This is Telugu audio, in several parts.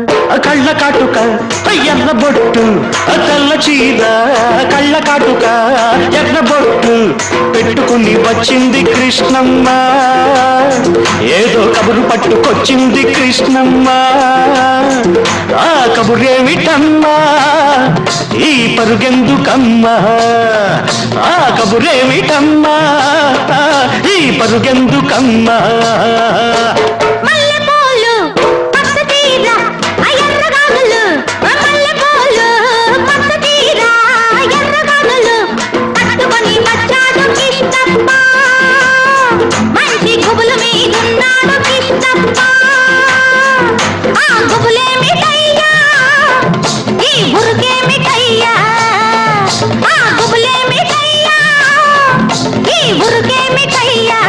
కళ్ళ కాటుక ఎర్ర బొట్టు తెల్ల చీర కళ్ళ కాటుక ఎర్ర బొట్టు పెట్టుకుని వచ్చింది కృష్ణమ్మ ఏదో కబురు పట్టుకొచ్చింది కృష్ణమ్మ ఆ కబురేమిటమ్మా ఈ పరుగెందుకమ్మా ఆ కబురేమిటమ్మా ఈ పరుగెందుకమ్మా మల్లెపూలు పచ్చ తీర ఎర్రగానులు మల్లెపూలు పచ్చ తీర ఎర్రగానులు పట్టుకొని వచ్చాడు కిష్టప్ప మంచి గుబులు మీదున్నాడు కిష్టప్ప ఆ గుబులేమిటయ్యా ఈ బురుకేమిటయ్యా ఆ గుబులేమిటయ్యా ఈ బురుకేమిటయ్యా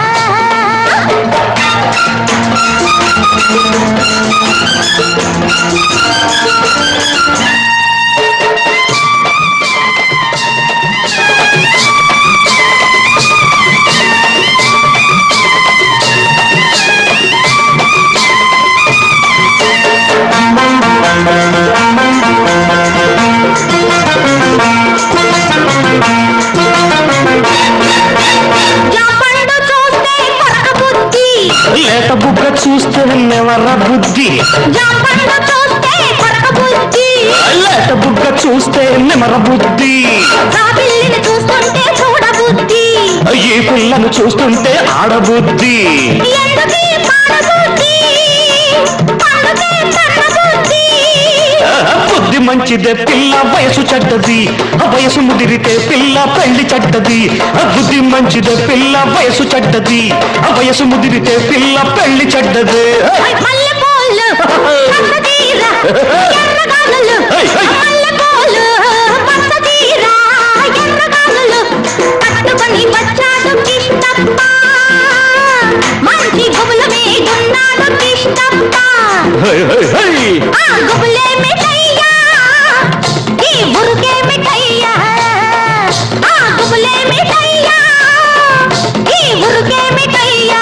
జాపండు చూస్తే కొరక బుద్ధి లేత బుగ్గ చూస్తే నెవర బుద్ధి జాపండు చూస్తే కొరక బుద్ధి లేత బుగ్గ చూస్తే నెమర బుద్ధి జాబిల్లిని చూస్తుంటే చూడ బుద్ధి ఈ పిల్లను చూస్తుంటే ఆడబుద్ధి ఎందుకీ పాడ బుద్ధి పండుగే కన్న బుద్ధి ఆ, బుద్ధి మంచిదే పిల్ల వయసు చెడ్డది ఆ వయసు ముదిరితే పిల్ల పెళ్లి చెడ్డది ఆ బుద్ధి మంచిదే పిల్ల వయసు చెడ్డది ఆ వయసు ముదిరితే పిల్ల పెళ్లి చెడ్డది మల్లెపూలు పచ్చ తీర ఎర్రగానులు మల్లెపూలు పచ్చ తీర ఎర్రగానులు పట్టుకొని వచ్చాడు కిష్టప్ప మంచి గుబులు మీదున్నాడు కిష్టప్ప హై, హై, హై. ఆ గుబులే మిఠయ్యా ఈ బురుకే మిఠయ్యా ఆ గుబులే మిఠయ్యా ఈ బురుకే మిఠయ్యా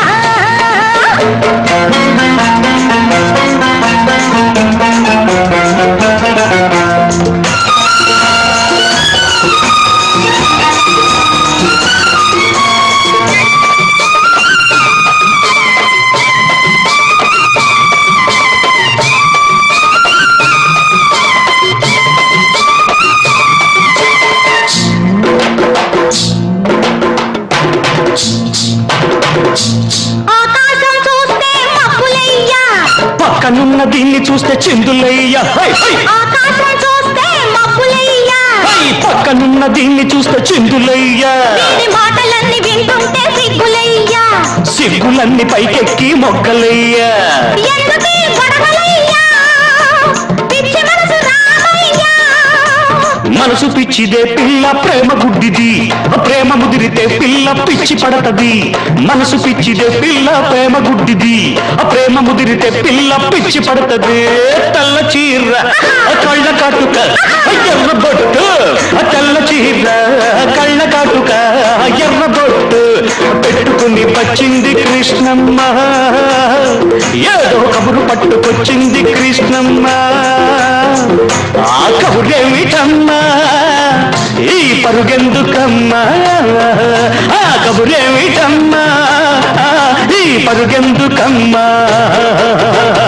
ఆకాశం చూస్తే మబ్బులయ్యా పక్కనున్న దీన్ని చూస్తే చిందులయ్య హై, హై. ఆకాశం చూస్తే మబ్బులయ్యా హై, పక్కనున్న దీన్ని చూస్తే చిందులయ్య దీని మాటలన్నీ వింటుంటే సిగ్గులయ్యా సిగ్గులన్నీ పైకెక్కి మొగ్గలయ్య ఎందుకీ గొడవలయ్యా పిచ్చి మనసు రామయ్యా మనసు పిచ్చిదే పిల్ల ప్రేమ గుడ్డిది ప్రేమ ముదిరితే పిల్ల పిచ్చి పడతది మనసు పిచ్చిదే పిల్ల ప్రేమ గుడ్డిది ప్రేమ ముదిరితే పిల్ల పిచ్చి పడతది తెల్ల చీర కళ్ళ కాటుక ఎర్ర బొట్టు తెల్ల చీర కళ్ళ కాటుక ఎర్ర బొట్టు పెట్టుకుని వచ్చింది కృష్ణమ్మ ఏదో కబురు పట్టుకొచ్చింది కృష్ణమ్మ ఆ కబురేమిటమ్మా ఈ పరుగెందుకమ్మా ఆ కబురేమిటమ్మా ఈ పరుగెందుకమ్మా